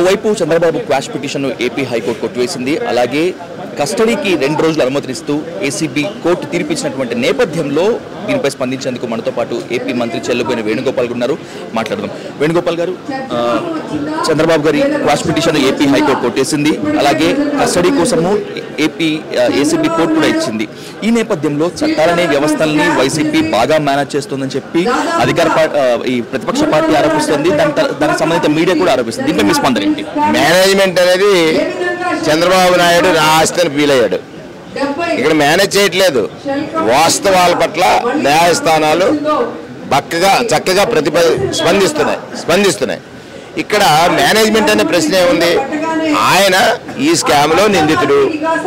ఓవైపు చంద్రబాబు క్వాష్ పిటిషన్ను AP high court కొట్టివేసింది అలాగే కస్టడీకి రెండు రోజులు అనుమతినిస్తూ ఏసీబీ కోర్టు తీర్పిచ్చినటువంటి నేపథ్యంలో దీనిపై స్పందించేందుకు మనతో పాటు ఏపీ మంత్రి చెల్లుబోయిన వేణుగోపాల్ గారు ఉన్నారు మాట్లాడదాం వేణుగోపాల్ గారు ఆ, చంద్రబాబు గారి క్వాష్ పిటిషన్ ఏపీ హైకోర్టు కొట్టేసింది అలాగే కస్టడీ కోసము ఏపీ ఏసీబీ కోర్టు కూడా ఇచ్చింది ఈ నేపథ్యంలో చట్టాలనే వ్యవస్థల్ని వైసీపీ బాగా మేనేజ్ చేస్తుందని చెప్పి అధికార పా- ఆ, ఈ ప్రతిపక్ష పార్టీ ఆరోపిస్తుంది దాని త- దానికి సంబంధిత మీడియా కూడా ఆరోపిస్తుంది దీనిపై మీ స్పందన ఏంటి మేనేజ్మెంట్ అనేది చంద్రబాబు నాయుడు నా ఆస్తిని ఫీల్ అయ్యాడు ఇక్కడ మేనేజ్ చేయట్లేదు వాస్తవాల పట్ల న్యాయస్థానాలు బక్కగా చక్కగా ప్రతిప స్పందిస్తున్నాయి స్పందిస్తున్నాయి ఇక్కడ మేనేజ్మెంట్ అనే ప్రశ్న ఏముంది ఆయన ఈ స్కామ్ లో నిందితుడు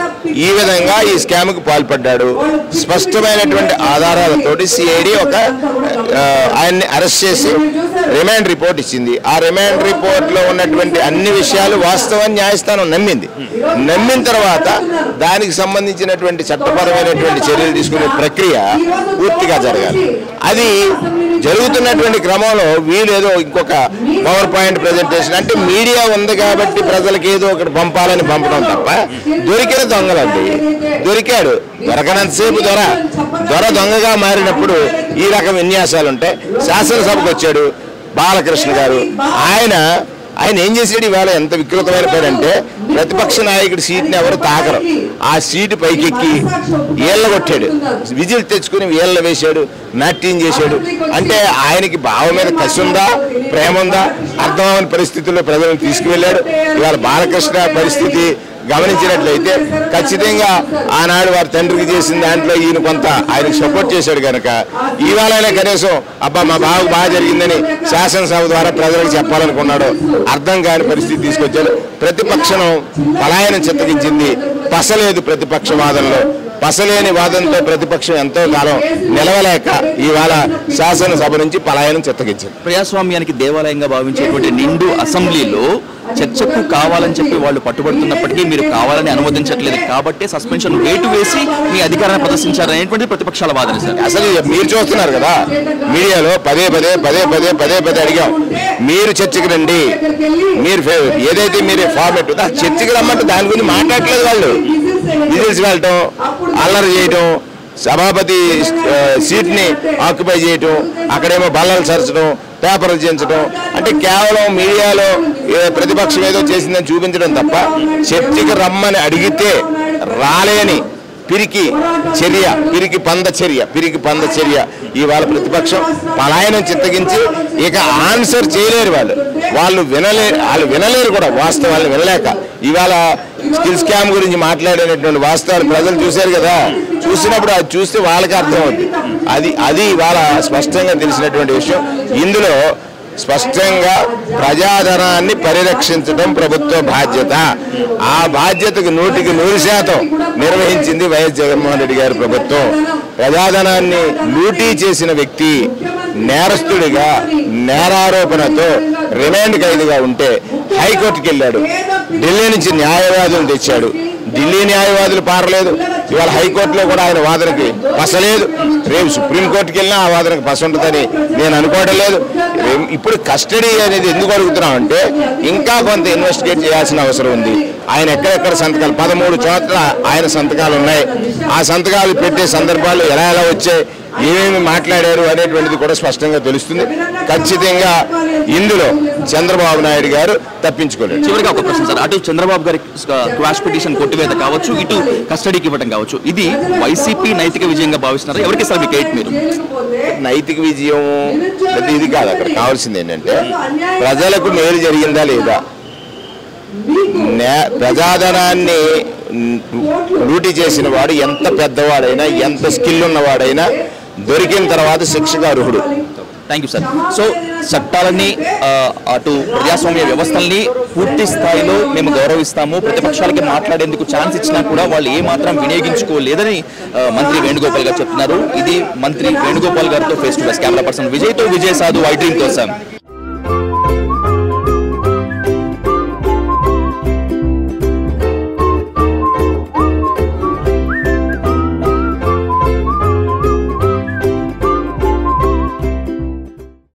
ఈ విధంగా ఈ స్కామ్ కు పాల్పడ్డాడు స్పష్టమైనటువంటి ఆధారాలతోటి సిఐడి ఒక ఆ, ఆయన్ని అరెస్ట్ చేసి రిమాండ్ రిపోర్ట్ ఇచ్చింది ఆ రిమాండ్ రిపోర్ట్ లో ఉన్నటువంటి అన్ని విషయాలు వాస్తవాన్ని న్యాయస్థానం నమ్మింది నమ్మిన తర్వాత దానికి సంబంధించినటువంటి చట్టపరమైనటువంటి చర్యలు తీసుకునే ప్రక్రియ పూర్తిగా జరగాలి అది జరుగుతున్నటువంటి క్రమంలో వీళ్ళు ఏదో ఇంకొక పవర్ పాయింట్ ప్రజెంటేషన్ అంటే మీడియా ఉంది కాబట్టి ప్రజలకు ఏదో ఒకటి పంపాలని పంపడం తప్ప దొరికిన దొంగలండి దొరికాడు దొరకనంతసేపు దొర దొర దొంగగా మారినప్పుడు ఈ రకం విన్యాసాలు ఉంటాయి శాసనసభకు వచ్చాడు బాలకృష్ణ గారు ఆయన ఆయన ఏం చేసాడు ఇవాళ ఎంత వికృతమైన పేరు అంటే ప్రతిపక్ష నాయకుడి సీట్ని ఎవరు తాకరు ఆ సీటు పైకెక్కి ఏళ్ళ కొట్టాడు విజిల్ తెచ్చుకుని ఏళ్ళ వేశాడు నాట్యం చేశాడు అంటే ఆయనకి భావం మీద కసి ఉందా ప్రేమ ఉందా అర్థమవని పరిస్థితుల్లో ప్రజలను తీసుకువెళ్ళాడు ఇవాళ బాలకృష్ణ పరిస్థితి గమనించినట్లయితే ఖచ్చితంగా ఆనాడు వారి తండ్రికి చేసిన దాంట్లో ఈయన కొంత ఆయనకు సపోర్ట్ చేశాడు కనుక ఇవాళైనా కనీసం అబ్బా మా బాబు బాగా జరిగిందని శాసనసభ ద్వారా ప్రజలకు చెప్పాలనుకున్నాడు అర్థం కాని పరిస్థితి తీసుకొచ్చాడు ప్రతిపక్షం పలాయనం చిత్తగించింది పసలేదు ప్రతిపక్ష వాదనలో పసలేని వాదనతో ప్రతిపక్షం ఎంతో కాలం నిలవలేక ఇవాళ శాసనసభ నుంచి పలాయనం చిత్తగించింది ప్రజాస్వామ్యానికి దేవాలయంగా భావించేటువంటి నిండు అసెంబ్లీలో చర్చకు కావాలని చెప్పి వాళ్ళు పట్టుబడుతున్నప్పటికీ మీరు కావాలని అనుమతించట్లేదు కాబట్టి సస్పెన్షన్ వేటు వేసి మీ అధికారాన్ని ప్రదర్శించారనేటువంటి ప్రతిపక్షాల వాదన సార్ అసలు మీరు చూస్తున్నారు కదా మీడియాలో పదే పదే పదే పదే పదే పదే అడిగాం మీరు చర్చకి రండి మీరు ఫే- ఏదైతే మీరు ఫార్మేట్ ఉందో ఆ చర్చకి రమ్మంటే దాని గురించి మాట్లాడట్లేదు వాళ్ళు విజిల్స్ వెళ్ళటం అల్లరి చేయటం సభాపతి ఆ, సీట్ని ఆక్యుపై చేయటం అక్కడేమో బల్లలు సరచడం పేపర్లు చేయించడం అంటే కేవలం మీడియాలో ఏ ప్రతిపక్షం ఏదో చేసిందని చూపించడం తప్ప చర్చకి రమ్మని అడిగితే రాలేని పిరికి చర్య పిరికి పంద చర్య పిరికి పంద చర్య ఇవాళ ప్రతిపక్షం పలాయనం చిత్తగించి ఇక ఆన్సర్ చేయలేరు వాళ్ళు వాళ్ళు వినలేరు వాళ్ళు వినలేరు కూడా వాస్తవాలు వినలేక ఇవాళ స్కిల్ స్కామ్ గురించి మాట్లాడేటటువంటి వాస్తవాలు ప్రజలు చూశారు కదా చూసినప్పుడు అది చూస్తే వాళ్ళకి అర్థం అవుతుంది అది అది ఇవాళ స్పష్టంగా తెలిసినటువంటి విషయం ఇందులో స్పష్టంగా ప్రజాధనాన్ని పరిరక్షించడం ప్రభుత్వ బాధ్యత ఆ బాధ్యతకు నూటికి నూరు శాతం నిర్వహించింది వైఎస్ జగన్మోహన్ రెడ్డి గారి ప్రభుత్వం ప్రజాధనాన్ని లూటీ చేసిన వ్యక్తి నేరస్తుడిగా నేరారోపణతో రిమాండ్ ఖైదుగా ఉంటే హైకోర్టుకి వెళ్ళాడు ఢిల్లీ నుంచి న్యాయవాదులు తెచ్చాడు ఢిల్లీ న్యాయవాదులు పారలేదు ఇవాళ హైకోర్టులో కూడా ఆయన వాదనకి పసలేదు రేపు సుప్రీంకోర్టుకి వెళ్ళినా ఆ వాదనకి పస ఉంటుందని నేను అనుకోవడం లేదు రేపు- ఇప్పుడు కస్టడీ అనేది ఎందుకు అడుగుతున్నాం అంటే ఇంకా కొంత ఇన్వెస్టిగేట్ చేయాల్సిన అవసరం ఉంది ఆయన ఎక్కడెక్కడ సంతకాలు పదమూడు చోట్ల ఆయన సంతకాలు ఉన్నాయి ఆ సంతకాలు పెట్టే సందర్భాలు ఎలా ఎలా వచ్చాయి ఏమేమి మాట్లాడారు అనేటువంటిది కూడా స్పష్టంగా తెలుస్తుంది ఖచ్చితంగా ఇందులో చంద్రబాబు నాయుడు గారు తప్పించుకోలేడు చివరిగా ఒక ప్రశ్న సార్ అటు చంద్రబాబు గారి క్వాష్ పిటిషన్ కొట్టివేత కావచ్చు ఇటు కస్టడీకి ఇవ్వడం కావచ్చు ఇది వైసీపీ నైతిక విజయంగా భావిస్తున్నారా ఎవరికి సార్ మీకు ఎయిట్ మీరు నైతిక విజయం పెద్ద ఇది కాదు అక్కడ కావాల్సింది ఏంటంటే ప్రజలకు మేలు జరిగిందా లేదా న్యా- ప్రజాధనాన్ని లూటీ చేసిన వాడు ఎంత పెద్దవాడైనా ఎంత స్కిల్ ఉన్నవాడైనా దొరికిన తర్వాత శిక్షకు అర్హుడు థ్యాంక్ యూ సార్ సో చట్టాలని ఆ, అటు ప్రజాస్వామ్య వ్యవస్థల్ని పూర్తి స్థాయిలో మేము గౌరవిస్తాము ప్రతిపక్షాలకి మాట్లాడేందుకు ఛాన్స్ ఇచ్చినా కూడా వాళ్ళు ఏ మాత్రం వినియోగించుకోలేదని ఆ, మంత్రి వేణుగోపాల్ గారు చెప్తున్నారు ఇది మంత్రి వేణుగోపాల్ గారితో face to face camera person విజయ్తో విజయ్ సాధు ఐ డ్రీమ్ కోసం